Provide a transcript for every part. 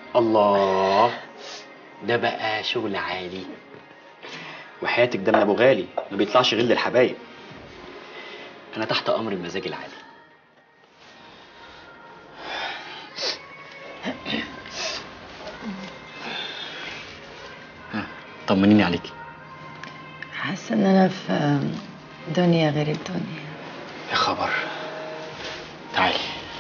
الله ده بقى شغل عالي وحياتك ده من ابو غالي ما بيطلعش غير للحبايب انا تحت امر المزاج العالي ها، طمنيني عليكي حاسه ان انا في دنيا غير الدنيا يا خبر تعالي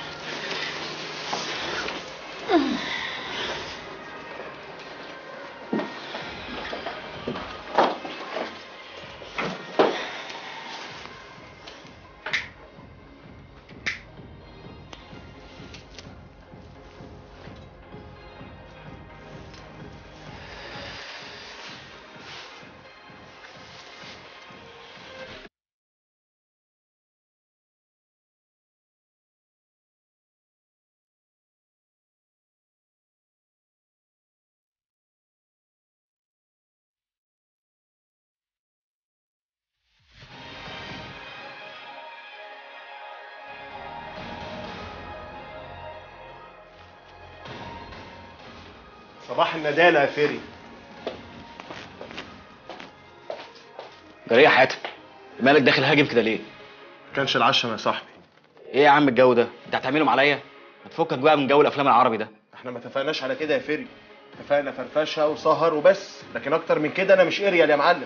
صباح الندالة يا فيري جري يا حاتم مالك داخل هاجم كده ليه ما كانش العشم يا صاحبي ايه يا عم الجو ده انت هتعملهم عليا هتفكك بقى من جو الافلام العربي ده احنا ما اتفقناش على كده يا فيري اتفقنا فرفشه وسهر وبس لكن اكتر من كده انا مش اريال يا معلم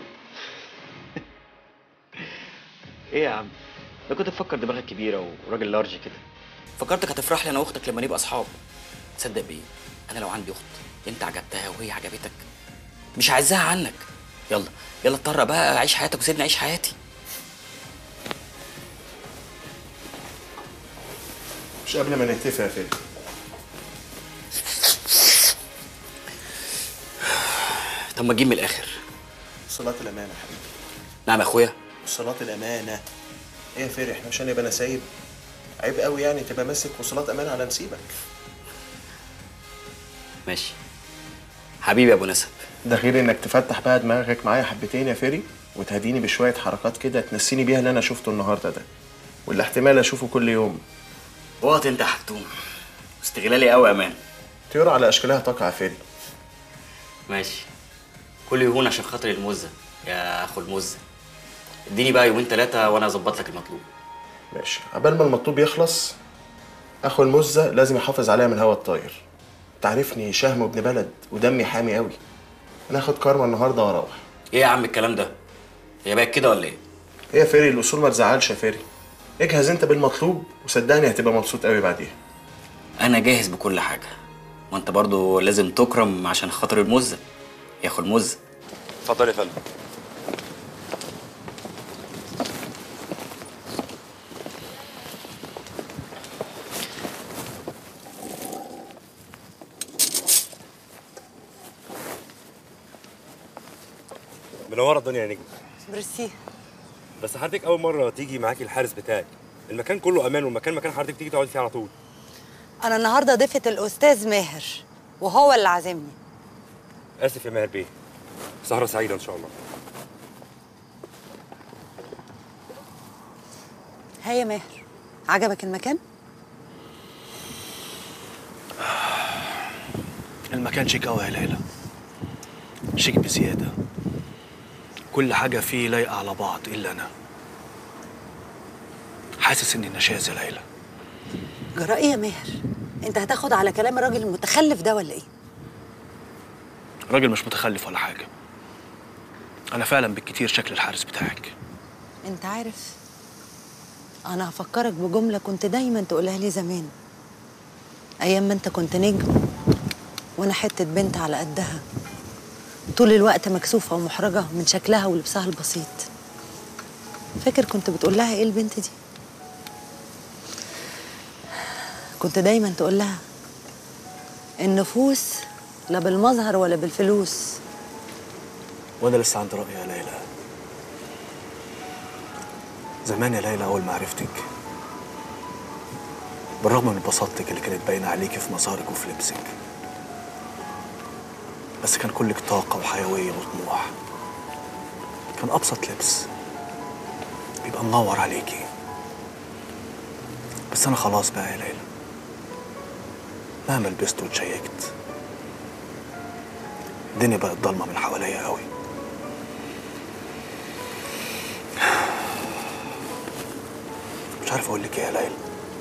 ايه يا عم ده كنت بفكر دماغك كبيره وراجل لارج كده فكرتك هتفرح لي انا واختك لما نبقى اصحاب تصدق بيه انا لو عندي اخت انت عجبتها وهي عجبتك مش عايزاها عنك يلا يلا اضطر بقى عيش حياتك وسيبني اعيش حياتي مش قبل ما نتفق يا فيري طب ما تجيب من الاخر صلاة الامانه يا حبيبي نعم يا اخويا وصلات الامانه ايه يا فيري احنا مش هنبقى نسايب عيب قوي يعني تبقى ماسك وصلات امانه على نسيبك ماشي حبيبي يا ابو نسب ده غير انك تفتح بقى دماغك معايا حبتين يا فيري وتهديني بشويه حركات كده تنسيني بيها اللي انا شفته النهارده ده واللي احتمال اشوفه كل يوم وقت انت يا حتوم استغلالي قوي يا امان طيور على اشكالها تقع يا فيري ماشي كل يهون عشان خاطر المزه يا اخو المزه اديني بقى يومين ثلاثه وانا اظبط لك المطلوب ماشي عبال ما المطلوب يخلص اخو المزه لازم يحافظ عليها من الهوا الطاير تعرفني شهم ابن بلد ودمي حامي قوي انا هاخد كارما النهارده واروح ايه يا عم الكلام ده هي بقت كده ولا ايه ايه يا فيري الاصول ما تزعلش يا فيري اجهز انت بالمطلوب وصدقني هتبقى مبسوط قوي بعديها انا جاهز بكل حاجه وانت برضو لازم تكرم عشان خاطر المزه يا اخو المزه اتفضل يا فندم منوره الدنيا يا نجم ميرسي بس حضرتك اول مره تيجي معاكي الحارس بتاعك المكان كله امان والمكان مكان حضرتك تيجي تقعدي فيه على طول انا النهارده ضيفه الاستاذ ماهر وهو اللي عازمني اسف يا ماهر بيه سهره سعيده ان شاء الله ها يا ماهر عجبك المكان المكان شيك قوي يا ليلى شيك بزيادة كل حاجة فيه لايقة على بعض إلا أنا حاسس إني نشاز يا ليلى جراء ايه يا ماهر انت هتاخد على كلام الراجل المتخلف ده ولا ايه راجل مش متخلف ولا حاجة أنا فعلا بالكتير شكل الحارس بتاعك انت عارف انا هفكرك بجمله كنت دايما تقولها لي زمان ايام ما انت كنت نجم وانا حته بنت على قدها طول الوقت مكسوفه ومحرجه من شكلها ولبسها البسيط فاكر كنت بتقول لها ايه البنت دي كنت دايما تقول لها النفوس لا بالمظهر ولا بالفلوس وأنا لسه عندي رأي يا ليلى زمان يا ليلى أول ما عرفتك بالرغم من بساطتك اللي كانت باينة عليكي في مظهرك وفي لبسك بس كان كلك طاقة وحيوية وطموح كان أبسط لبس بيبقى منور عليكي بس أنا خلاص بقى يا ليلى مهما لبست واتشيكت الدنيا بقت ضلمه من حواليا قوي مش عارف اقول لك ايه يا ليلى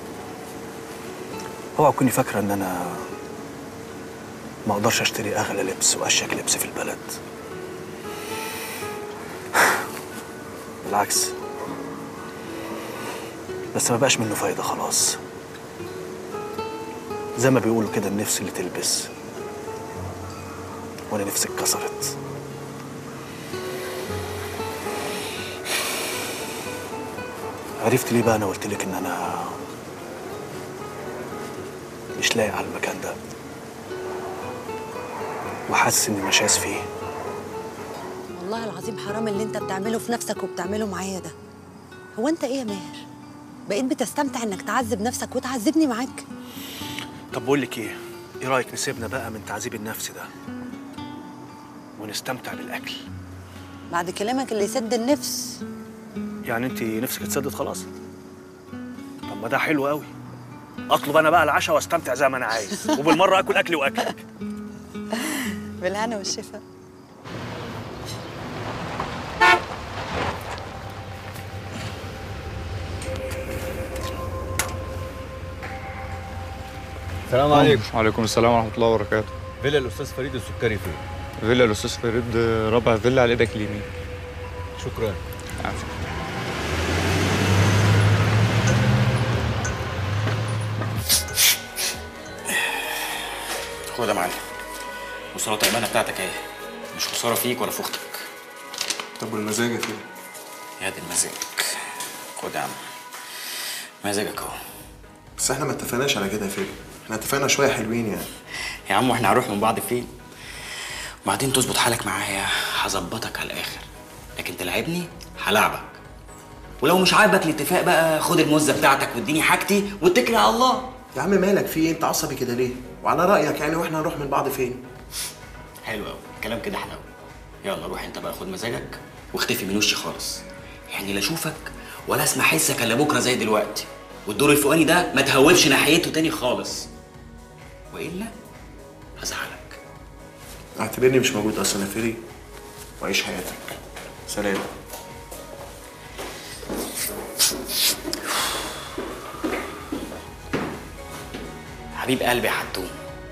اوعى تكوني فاكره ان انا ما اقدرش اشتري اغلى لبس واشيك لبس في البلد بالعكس بس ما بقاش منه فايده خلاص زي ما بيقولوا كده النفس اللي تلبس وانا نفسي اتكسرت عرفت ليه بقى انا قلت لك ان انا مش لايق على المكان ده وحاسس اني مشاس فيه والله العظيم حرام اللي انت بتعمله في نفسك وبتعمله معايا ده هو انت ايه يا ماهر بقيت بتستمتع انك تعذب نفسك وتعذبني معاك طب بقول لك ايه ايه رايك نسيبنا بقى من تعذيب النفس ده ونستمتع بالاكل بعد كلامك اللي يسد النفس يعني انت نفسك اتسدد خلاص طب ما ده حلو قوي اطلب انا بقى العشاء واستمتع زي ما انا عايز وبالمره اكل اكلي واكلك بالهنا والشفا السلام عليكم وعليكم السلام ورحمة الله وبركاته فيلا الاستاذ فريد السكري فين فيلا الأستاذ فريد رابع فيلا على إيدك اليمين شكرا عفوا. خد يا معلم وصلات الأمانة بتاعتك اهي مش خسارة فيك ولا في أختك طب والمزاج يا فين يا دي المزاج خد يا عم مزاجك اهو بس احنا ما اتفقناش على كده يا فين احنا اتفقنا شويه حلوين يعني يا عم واحنا هنروح من بعض فين وبعدين تظبط حالك معايا هظبطك على الاخر لكن تلعبني هلعبك ولو مش عاجبك الاتفاق بقى خد المزه بتاعتك واديني حاجتي واتكل على الله يا عم مالك في ايه انت عصبي كده ليه وعلى رايك يعني واحنا هنروح من بعض فين حلو قوي كلام كده حلو يلا روح انت بقى خد مزاجك واختفي من وشي خالص يعني لا اشوفك ولا اسمع حسك الا بكره زي دلوقتي والدور الفوقاني ده ما تهوبش ناحيته تاني خالص والا هزعلك اعتبرني مش موجود اصلا يا فيري وعيش حياتك سلام حبيب قلبي يا حتوم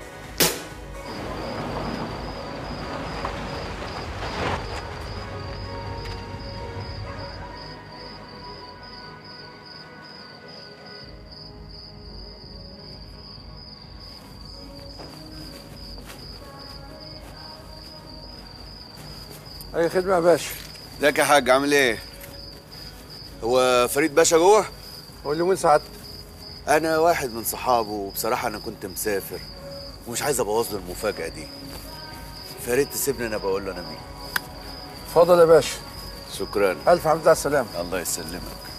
اي خدمه يا باشا ازيك يا حاج عامل ايه؟ هو فريد باشا جوه؟ قول لي وين سعادتك انا واحد من صحابه وبصراحه انا كنت مسافر ومش عايز ابوظ له المفاجاه دي فريد تسيبني انا بقول له انا مين اتفضل يا باشا شكرا الف حمد على السلامه الله يسلمك